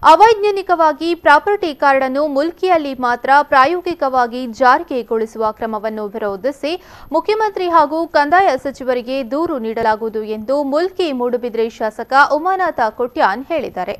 ಅವೈಜ್ಞಾನಿಕವಾಗಿ property card ಅನ್ನು ಮುಲ್ಕಿಯಲ್ಲಿ ಮಾತ್ರ ಪ್ರಾಯೋಗಿಕವಾಗಿ ಜಾರಿಗೆಗೊಳಿಸುವ ಕ್ರಮವನ್ನು ವಿರೋಧಿಸಿ ಮುಖ್ಯಮಂತ್ರಿ ಹಾಗೂ ಕಂದಾಯ ಸಚಿವರಿಗೆ ದೂರು ನೀಡಲಾಗುವುದು ಎಂದು ಮುಲ್ಕಿ ಮೂಡುಬಿದ್ರೆ ಶಾಸಕ ಉಮಾನಾಥ ಕೊಟ್ಯಾನ್ ಹೇಳಿದ್ದಾರೆ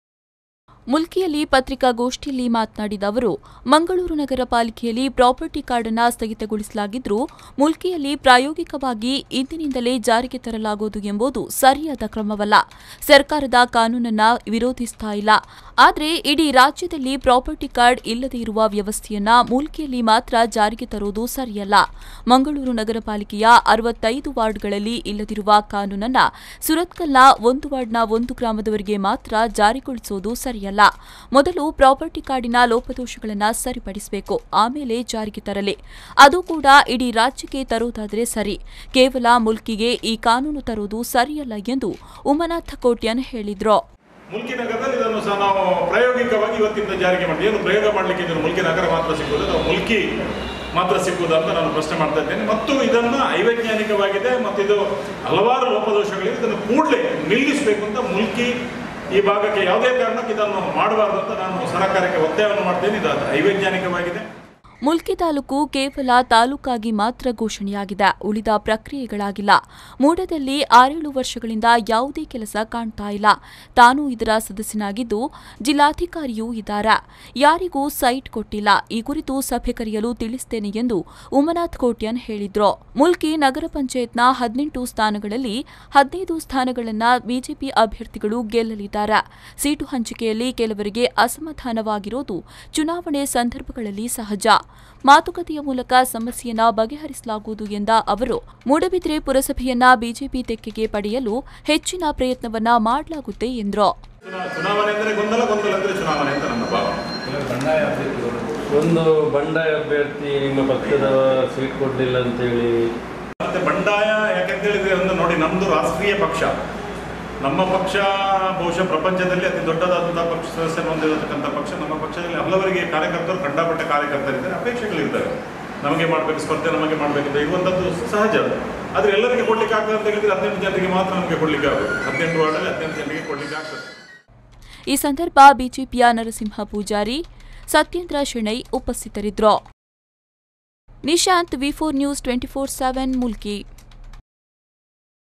ಮುಲ್ಕಿಯಲ್ಲಿ ಪತ್ರಿಕಾಗೋಷ್ಠಿಯಲ್ಲಿ ಮಾತನಾಡಿದ ಅವರು ಮಂಗಳೂರು ನಗರ ಪಾಲಿಕೆಯಲ್ಲಿ ಪ್ರಾಪರ್ಟಿ ಕಾರ್ಡ್ ಅನ್ನು ಸ್ಥಗಿತಗೊಳಿಸಲಾಗಿದ್ದರೂ ಮುಲ್ಕಿಯಲ್ಲಿ ಪ್ರಾಯೋಗಿಕವಾಗಿ ಇಂದಿನಿಂದಲೇ ಜಾರಿಗೆ ತರಲಾಗುವುದು ಎಂಬುದು ಸರಿಯಾದ ಕ್ರಮವಲ್ಲ ಸರ್ಕಾರದ ಕಾನೂನನ್ನ ವಿರೋಧಿಸ್ತಾ ಇಲ್ಲ ಆದರೆ ಇಡೀ ರಾಜ್ಯದಲ್ಲಿ ಪ್ರಾಪರ್ಟಿ ಕಾರ್ಡ್ ಇಲ್ಲದೇ ಇರುವ ವ್ಯವಸ್ಥೆಯನ್ನ ಮುಲ್ಕಿಯಲ್ಲಿ ಮಾತ್ರ ಜಾರಿಗೆ ತರುವುದು ಸರಿಯಲ್ಲ ಮಂಗಳೂರು ನಗರ ಪಾಲಿಕೆಯ ಅರವತ್ತೈದು ವಾರ್ಡ್ಗಳಲ್ಲಿ ಇಲ್ಲದಿರುವ ಕಾನೂನನ್ನ ಸುರತ್ಕಲ್ನ ಒಂದು ವಾರ್ಡ್ನ ಒಂದು ಗ್ರಾಮದವರಿಗೆ ಮಾತ್ರ ಜಾರಿಗೊಳಿಸುವುದು ಸರಿಯಲ್ಲ ಮೊದಲು ಪ್ರಾಪರ್ಟಿ ಕಾರ್ಡಿನ ಲೋಪದೋಷಗಳನ್ನು ಸರಿಪಡಿಸಬೇಕು ಆಮೇಲೆ ಜಾರಿಗೆ ತರಲಿ ಅದು ಕೂಡ ಇಡೀ ರಾಜ್ಯಕ್ಕೆ ತರುವುದಾದರೆ ಸರಿ ಕೇವಲ ಮುಲ್ಕಿಗೆ ಈ ಕಾನೂನು ತರುವುದು ಸರಿಯಲ್ಲ ಎಂದು ಉಮನಾಥ ಕೋಟ್ಯನ್ ಹೇಳಿದ್ರು ಮುಲ್ಕಿ ನಗರದಲ್ಲಿ ಇದನ್ನು ಸಹ ನಾವು ಪ್ರಾಯೋಗಿಕವಾಗಿ ಇವತ್ತಿಂದ ಜಾರಿಗೆ ಮಾಡ್ತೀವಿ ಏನು ಪ್ರಯೋಗ ಮಾಡಲಿಕ್ಕೆ ಇದನ್ನು ಮುಲ್ಕಿ ನಗರ ಮಾತ್ರ ಸಿಗುವುದು ಅಥವಾ ಮುಲ್ಕಿ ಮಾತ್ರ ಸಿಗುವುದು ಅಂತ ನಾನು ಪ್ರಶ್ನೆ ಮಾಡ್ತಾ ಇದ್ದೇನೆ ಮತ್ತು ಇದನ್ನು ಐವೈಜ್ಞಾನಿಕವಾಗಿದೆ ಮತ್ತು ಇದು ಹಲವಾರು ಲೋಪದೋಷಗಳಿವೆ ಇದನ್ನು ಕೂಡಲೇ ನಿಲ್ಲಿಸಬೇಕು ಅಂತ ಮುಲ್ಕಿ ಈ ಭಾಗಕ್ಕೆ ಯಾವುದೇ ಕಾರಣಕ್ಕೆ ಇದನ್ನು ಮಾಡಬಾರ್ದು ಅಂತ ನಾನು ಸರ್ಕಾರಕ್ಕೆ ಒತ್ತಾಯವನ್ನು ಮಾಡ್ತೇನೆ ಇದು ಐವೈಜ್ಞಾನಿಕವಾಗಿದೆ ಮುಲ್ಕಿ ತಾಲೂಕು ಕೇವಲ ತಾಲೂಕಾಗಿ ಮಾತ್ರ ಘೋಷಣೆಯಾಗಿದೆ ಉಳಿದ ಪ್ರಕ್ರಿಯೆಗಳಾಗಿಲ್ಲ ಮೂಡದಲ್ಲಿ ಆರೇಳು ವರ್ಷಗಳಿಂದ ಯಾವುದೇ ಕೆಲಸ ಕಾಣ್ತಾ ಇಲ್ಲ ತಾನು ಇದರ ಸದಸ್ಯನಾಗಿದ್ದು ಜಿಲ್ಲಾಧಿಕಾರಿಯೂ ಇದ್ದಾರೆ ಯಾರಿಗೂ ಸೈಟ್ ಕೊಟ್ಟಿಲ್ಲ ಈ ಕುರಿತು ಸಭೆ ಕರೆಯಲು ತಿಳಿಸ್ತೇನೆ ಎಂದು ಉಮನಾಥ್ ಕೋಟ್ಯನ್ ಹೇಳಿದ್ರು ಮುಲ್ಕಿ ನಗರ ಪಂಚಾಯತ್ನ ಹದಿನೆಂಟು ಸ್ಥಾನಗಳಲ್ಲಿ ಹದಿನೈದು ಸ್ಥಾನಗಳನ್ನ ಬಿಜೆಪಿ ಅಭ್ಯರ್ಥಿಗಳು ಗೆಲ್ಲಲಿದ್ದಾರೆ ಸೀಟು ಹಂಚಿಕೆಯಲ್ಲಿ ಕೆಲವರಿಗೆ ಅಸಮಾಧಾನವಾಗಿರೋದು ಚುನಾವಣೆ ಸಂದರ್ಭಗಳಲ್ಲಿ ಸಹಜ ಮಾತುಕತೆಯ ಮೂಲಕ ಸಮಸ್ಯೆಯನ್ನ ಬಗೆಹರಿಸಲಾಗುವುದು ಎಂದ ಅವರು ಮೂಡಬಿದ್ರೆ ಪುರಸಭೆಯನ್ನ ಬಿಜೆಪಿ ತೆಕ್ಕೆಗೆ ಪಡೆಯಲು ಹೆಚ್ಚಿನ ಪ್ರಯತ್ನವನ್ನ ಮಾಡಲಾಗುತ್ತೆ ಎಂದ್ರು ಚುನಾ- ಚುನಾವಣೆ ಅಂದರೆ ಗೊಂದಲ ಗೊಂದಲ ಅಂದರೆ ಚುನಾವಣೆ ಅಂತ ನನ್ನ ಭಾವನೆ ಒಂದು ಬಂಡಾಯ ಅಭ್ಯರ್ಥಿ ನಿಮ್ಮ ಪಕ್ಷದ ಸೀಟ್ ಕೊಡಲಿಲ್ಲ ಅಂತೇಳಿ ಮತ್ತೆ ಬಂಡಾಯ ಯಾಕೆಂತ ಹೇಳಿದ್ರೆ ಒಂದು ನೋಡಿ ನಮ್ದು ರಾಷ್ಟ್ರೀಯ ಪಕ್ಷ ನಮ್ಮ ಪಕ್ಷ ಬಹುಶಃ ಪ್ರಪಂಚದಲ್ಲಿ ಅತಿ ದೊಡ್ಡದಾದಂತಹ ಪಕ್ಷ ಸದಸ್ಯರು ಹೊಂದಿರತಕ್ಕಂಥ ಪಕ್ಷ ನಮ್ಮ ಪಕ್ಷದಲ್ಲಿ ಹಲವರಿಗೆ ಕಾರ್ಯಕರ್ತರು ಕಂಡಪಟ್ಟ ಕಾರ್ಯಕರ್ತರಿದ್ದಾರೆ ಅಪೇಕ್ಷೆಗಳಿರ್ತವೆ ನಮಗೆ ಮಾಡಬೇಕು ಸ್ಪರ್ಧೆ ನಮಗೆ ಮಾಡಬೇಕಿದೆ ಇರುವಂಥದ್ದು ಸಹಜ ಆದರೆ ಎಲ್ಲರಿಗೆ ಕೊಡ್ಲಿಕ್ಕೆ ಆಗ್ತದೆ ಅಂತ ಹೇಳಿದ್ರೆ ಹದಿನೆಂಟು ಜನರಿಗೆ ಮಾತ್ರ ನಮಗೆ ಕೊಡ್ಲಿಕ್ಕೆ ಆಗುತ್ತೆ ಹದಿನೆಂಟು ವಾರ್ಡಲ್ಲಿ ಹದಿನೆಂಟು ಜನರಿಗೆ ಕೊಡ್ಲಿಕ್ಕೆ ಆಗ್ತದೆ ಈ ಸಂದರ್ಭ ಬಿಜೆಪಿಯ ನರಸಿಂಹ ಪೂಜಾರಿ ಸತ್ಯೇಂದ್ರ ಶೆಣೈ ಉಪಸ್ಥಿತರಿದ್ದರು Nishanth V four news twenty four seven Mulki